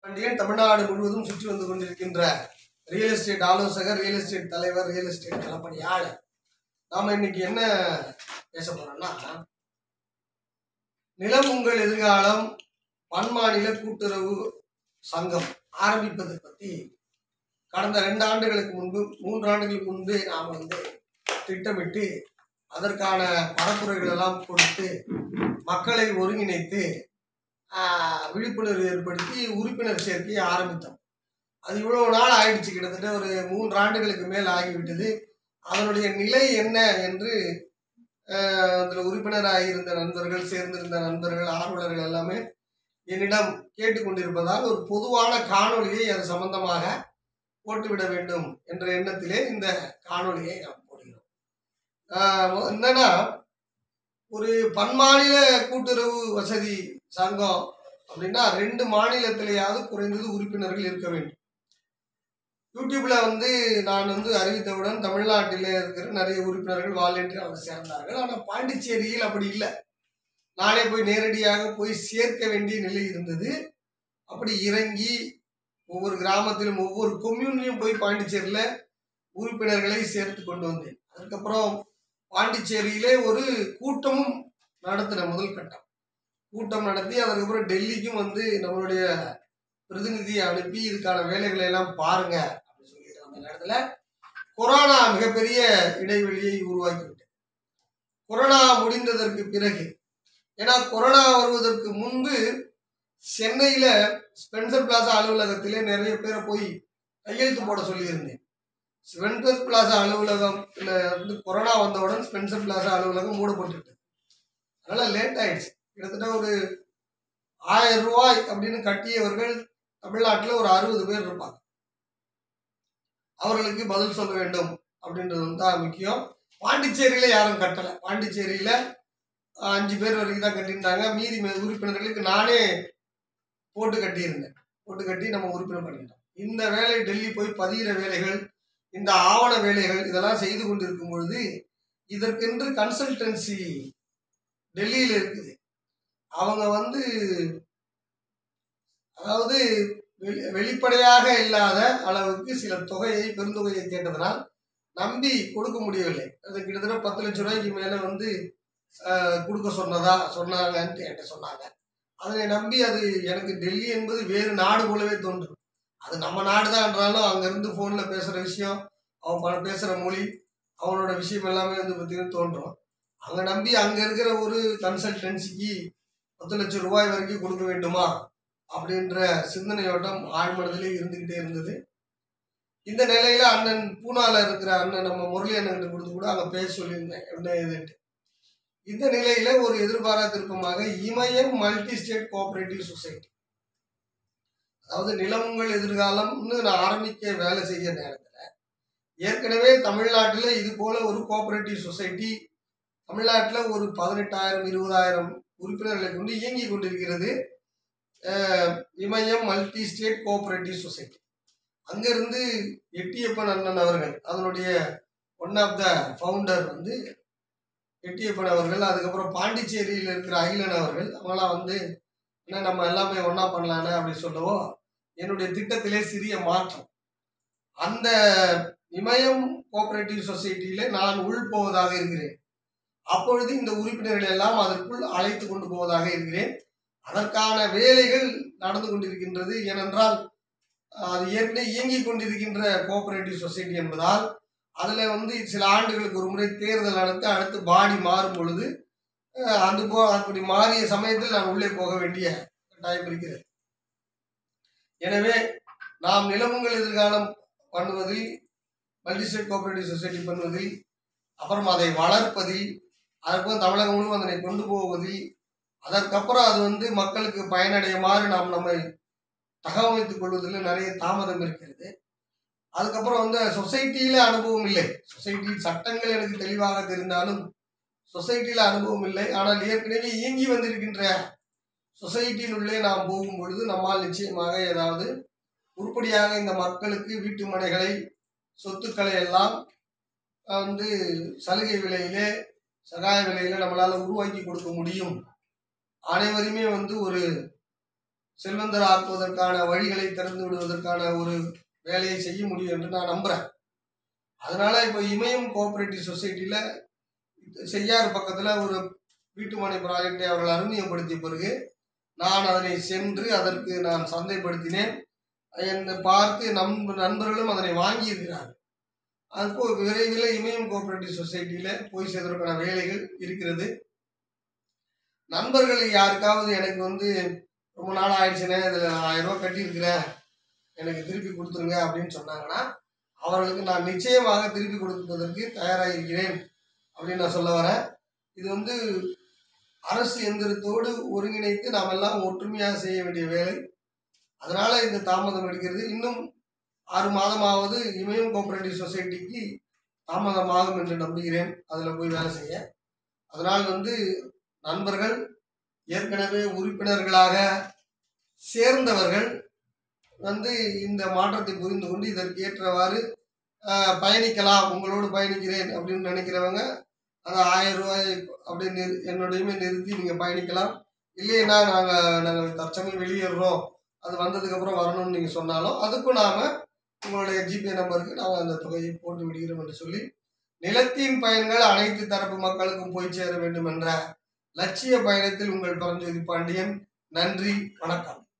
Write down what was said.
பாண்டியன் தமிழ்நாடு முழுவதும் சுற்றி வந்து கொண்டிருக்கின்ற ரியல் எஸ்டேட் ஆலோசகர் ரியல் எஸ்டேட் தலைவர் ரியல் எஸ்டேட் களப்பணியாளர் நாம இன்னைக்கு என்ன பேச போறோம்னா நிலம் உங்கள் எதிர்காலம் பன்மாநில கூட்டுறவு சங்கம் ஆரம்பிப்பதை பற்றி கடந்த ரெண்டு ஆண்டுகளுக்கு முன்பு மூன்று ஆண்டுகளுக்கு முன்பே நாம் வந்து திட்டமிட்டு அதற்கான பரப்புரைகள் எல்லாம் கொடுத்து மக்களை ஒருங்கிணைத்து ஆஹ், விழிப்புணர்வு ஏற்படுத்தி உறுப்பினர் சேர்க்கையை ஆரம்பித்தோம் அது இவ்வளவு நாள் ஆயிடுச்சு கிட்டத்தட்ட ஒரு மூன்று ஆண்டுகளுக்கு மேல் ஆகிவிட்டது அதனுடைய நிலை என்ன என்று ஆஹ், அதில் உறுப்பினராக இருந்த நண்பர்கள் சேர்ந்திருந்த நண்பர்கள் ஆர்வலர்கள் எல்லாமே என்னிடம் கேட்டுக்கொண்டிருப்பதால் ஒரு பொதுவான காணொளியை அது சம்பந்தமாக போட்டுவிட வேண்டும் என்ற எண்ணத்திலே இந்த காணொளியை நாம் போடுகிறோம் ஆஹ், என்னன்னா ஒரு பன்மாநில கூட்டுறவு வசதி சங்கம் அப்படின்னா ரெண்டு மாநிலத்திலேயாவது குறைந்தது உறுப்பினர்கள் இருக்க வேண்டும் யூடியூப்ல வந்து நான் வந்து அறிவித்தவுடன் தமிழ்நாட்டில் இருக்கிற நிறைய உறுப்பினர்கள் வாலண்டியர் அவர் சேர்ந்தார்கள் ஆனால் பாண்டிச்சேரியில் அப்படி இல்லை நானே போய் நேரடியாக போய் சேர்க்க வேண்டிய நிலை இருந்தது அப்படி இறங்கி ஒவ்வொரு கிராமத்திலும் ஒவ்வொரு கொம்யூன்லையும் போய் பாண்டிச்சேரியில் உறுப்பினர்களை சேர்த்து கொண்டு வந்தேன் அதுக்கப்புறம் பாண்டிச்சேரியிலே ஒரு கூட்டமும் நடத்தின முதல் கட்டம் கூட்டம் நடத்தி அதுக்கப்புறம் டெல்லிக்கும் வந்து நம்மளுடைய பிரதிநிதியை அனுப்பி இதுக்கான வேலைகளை எல்லாம் பாருங்க அப்படின்னு சொல்லிட்டு அந்த நேரத்துல கொரோனா மிகப்பெரிய இடைவெளியை உருவாக்கி விட்டது கொரோனா முடிந்ததற்கு பிறகு ஏன்னா கொரோனா வருவதற்கு முன்பு சென்னையில ஸ்பென்சர் பிளாசா அலுவலகத்திலே நிறைய பேரை போய் கையெழுத்து போட சொல்லியிருந்தேன் ஸ்பென்சர் பிளாசா அலுவலகத்துல வந்து கொரோனா வந்தவுடன் ஸ்பென்சர் பிளாசா அலுவலகம் மூடப்பட்டுட்டு அதனால லேட் ஆயிடுச்சு கிட்டத்தட்ட ஒரு ஆயிரம் ரூபாய் அப்படின்னு கட்டியவர்கள் தமிழ்நாட்டில் ஒரு அறுபது பேர் இருப்பாங்க அவர்களுக்கு பதில் சொல்ல வேண்டும் அப்படின்றது வந்து தான் முக்கியம் பாண்டிச்சேரியில யாரும் கட்டலை பாண்டிச்சேரியில அஹ், அஞ்சு பேர் வரைக்கும் தான் கட்டியிருந்தாங்க மீதி மே- உறுப்பினர்களுக்கு நானே போட்டு கட்டியிருந்தேன் போட்டு கட்டி நம்ம உறுப்பினர் பண்ணிட்டோம் இந்த வேலை டெல்லி போய் பதிகிற வேலைகள் இந்த ஆவண வேலைகள் இதெல்லாம் செய்து கொண்டிருக்கும் பொழுது இதற்கென்று கன்சல்டன்சி டெல்லியில் இருக்குது அவங்க வந்து அதாவது வெளி வெளிப்படையாக இல்லாத அளவுக்கு சில தொகையை பெருந்தொகையை கேட்டதனால் நம்பி கொடுக்க முடியவில்லை அது கிட்டத்தட்ட பத்து லட்சம் ரூபாய்க்கு மேலே வந்து ஆஹ், கொடுக்க சொன்னதா சொன்னாங்கன்ட்டு என்கிட்ட சொன்னாங்க அதனை நம்பி அது எனக்கு டெல்லி என்பது வேறு நாடு போலவே தோன்றும் அது நம்ம நாடு தான்ன்றாலும் அங்கேருந்து ஃபோனில் பேசுகிற விஷயம் அவன் ப- பேசுகிற மொழி அவனோட விஷயம் எல்லாமே வந்து பார்த்தீங்கன்னா தோன்றும் அங்கே நம்பி அங்கே இருக்கிற ஒரு கன்சல்டன்சிக்கு பத்து லட்சம் ரூபாய் வரைக்கும் கொடுக்க வேண்டுமா அப்படின்ற சிந்தனையோட்டம் ஆழ்மனதிலே இருந்துக்கிட்டே இருந்தது இந்த நிலையில அண்ணன் பூனால இருக்கிற அண்ணன் நம்ம முரளி அண்ணன் கொடுத்து கூட அங்கே பேச சொல்லியிருந்தேன் என்ன இதுன்ட்டு இந்த நிலையில ஒரு எதிர்பாரா திருப்பமாக Imayam multi state cooperative society அதாவது நிலமுங்கள் எதிர்காலம்னு நான் ஆரம்பிக்க வேலை செய்ய நேரத்தில் ஏற்கனவே தமிழ்நாட்டில் இது போல ஒரு கோஆபரேட்டிவ் சொசைட்டி தமிழ்நாட்டில் ஒரு பதினெட்டாயிரம் இருபதாயிரம் உறுப்பினர்களை கொண்டு இயங்கி கொண்டிருக்கிறது அஹ், Imayam multi state cooperative society அங்கிருந்து எட்டியப்பன் அண்ணன் அவர்கள் அதனுடைய ஒன் ஆஃப் த ஃபவுண்டர் வந்து எட்டியப்பன் அவர்கள் அதுக்கப்புறம் பாண்டிச்சேரியில் இருக்கிற அகிலன் அவர்கள் அவங்களாம் வந்து என்ன நம்ம எல்லாமே ஒன்றா பண்ணலான்னு அப்படி சொல்லவோ என்னுடைய திட்டத்திலே சிறிய மாற்றம் அந்த இமயம் கோஆபரேட்டிவ் சொசைட்டியிலே நான் உள் போவதாக இருக்கிறேன் அப்பொழுது இந்த உறுப்பினர்கள் எல்லாம் அதற்குள் அழைத்து கொண்டு போவதாக இருக்கிறேன் அதற்கான வேலைகள் நடந்து கொண்டிருக்கின்றது ஏனென்றால் அது ஏற்கனவே இயங்கிக் கொண்டிருக்கின்ற கோஆபரேட்டிவ் சொசைட்டி என்பதால் அதில் வந்து சில ஆண்டுகளுக்கு ஒரு முறை தேர்தல் நடத்தி அடுத்து பாடி மாறும் பொழுது அஹ், அது போ அப்படி மாறிய சமயத்தில் நான் உள்ளே போக வேண்டிய கட்டாயம் இருக்கிறது எனவே நாம் நிலமுங்கள் எதிர்காலம் பண்ணுவதில் மல்டிஸ்டேட் கோஆபரேட்டிவ் சொசைட்டி பண்ணுவதில் அப்புறம் அதை வளர்ப்பதில் அதற்கும் தமிழகம் முழுவதும் அதனை கொண்டு போவதில் அதற்கப்புறம் அது வந்து மக்களுக்கு பயனடையுமாறு நாம் நம்மை தகவமைத்துக் கொள்வதில் நிறைய தாமதம் இருக்கிறது அதுக்கப்புறம் வந்து சொசைட்டியில அனுபவம் இல்லை சொசைட்டி சட்டங்கள் எனக்கு தெளிவாக தெரிந்தாலும் சொசைட்டியில அனுபவம் இல்லை ஆனால் ஏற்கனவே இயங்கி வந்திருக்கின்ற சொசைட்டியினுள்ளே நாம் போகும் பொழுது நம்மால் நிச்சயமாக ஏதாவது உருப்படியாக இந்த மக்களுக்கு வீட்டு மனைகளை சொத்துக்களை எல்லாம் வந்து சலுகை விலையிலே சகாய விலையில நம்மளால உருவாக்கி கொடுக்க முடியும் அனைவருமே வந்து ஒரு செல்வந்தர் ஆக்குவதற்கான வழிகளை திறந்து விடுவதற்கான ஒரு வேலையை செய்ய முடியும் என்று நான் நம்புகிறேன் அதனால இப்போ இமயம் கோஆபரேட்டிவ் சொசைட்டியில் செய்யார் பக்கத்தில் ஒரு வீட்டுமனை ப்ராஜெக்டை அவர்கள் அறிமுகப்படுத்திய பிறகு நான் அதனை சென்று அதற்கு நான் சந்தைப்படுத்தினேன் என்னை பார்த்து நம் நண்பர்களும் அதனை வாங்கியிருக்கிறார்கள் அதுபோ விரைவில் இமயம் கோஆபரேட்டிவ் சொசைட்டியில் போய் சேர்வதற்கான வேலைகள் இருக்கிறது நண்பர்கள் யாருக்காவது எனக்கு வந்து ரொம்ப நாள் ஆயிடுச்சுனே இதில் ஆயிரம் ரூபாய் கட்டியிருக்கிறேன் எனக்கு திருப்பி கொடுத்துருங்க அப்படின்னு சொன்னாங்கன்னா அவர்களுக்கு நான் நிச்சயமாக திருப்பி கொடுப்பதற்கு தயாராக இருக்கிறேன் அப்படின்னு நான் சொல்ல வரேன் இது வந்து அரசு எந்திரத்தோடு ஒருங்கிணைத்து நாம் எல்லாம் ஒற்றுமையாக செய்ய வேண்டிய வேலை அதனால இந்த தாமதம் எடுக்கிறது இன்னும் ஆறு மாதமாவது இமயம் கோஆபரேட்டிவ் சொசைட்டிக்கு தாமதமாகும் என்று நம்புகிறேன் அதில் போய் வேலை செய்ய அதனால் வந்து நண்பர்கள் ஏற்கனவே உறுப்பினர்களாக சேர்ந்தவர்கள் வந்து இந்த மாற்றத்தை புரிந்து கொண்டு இதற்கு ஏற்றவாறு ஆஹ், பயணிக்கலாம் உங்களோடு பயணிக்கிறேன் அப்படின்னு நினைக்கிறவங்க அந்த ஆயிரம் ரூபாய் அப்படியே நிறு என்னோடையுமே நிறுத்தி நீங்கள் பயணிக்கலாம் இல்லைன்னா நாங்கள் நாங்கள் தற்சமயம் வெளியேறுறோம் அது வந்ததுக்கப்புறம் வரணும்னு நீங்கள் சொன்னாலும் அதுக்கும் நாம் உங்களுடைய ஜிபே நம்பருக்கு நாங்கள் அந்த தொகையை போட்டு விடுகிறோம் என்று சொல்லி நிலத்தின் பயன்கள் அனைத்து தரப்பு மக்களுக்கும் போய் சேர வேண்டும் என்ற லட்சிய பயணத்தில் உங்கள் பரஞ்சோதி பாண்டியன் நன்றி வணக்கம்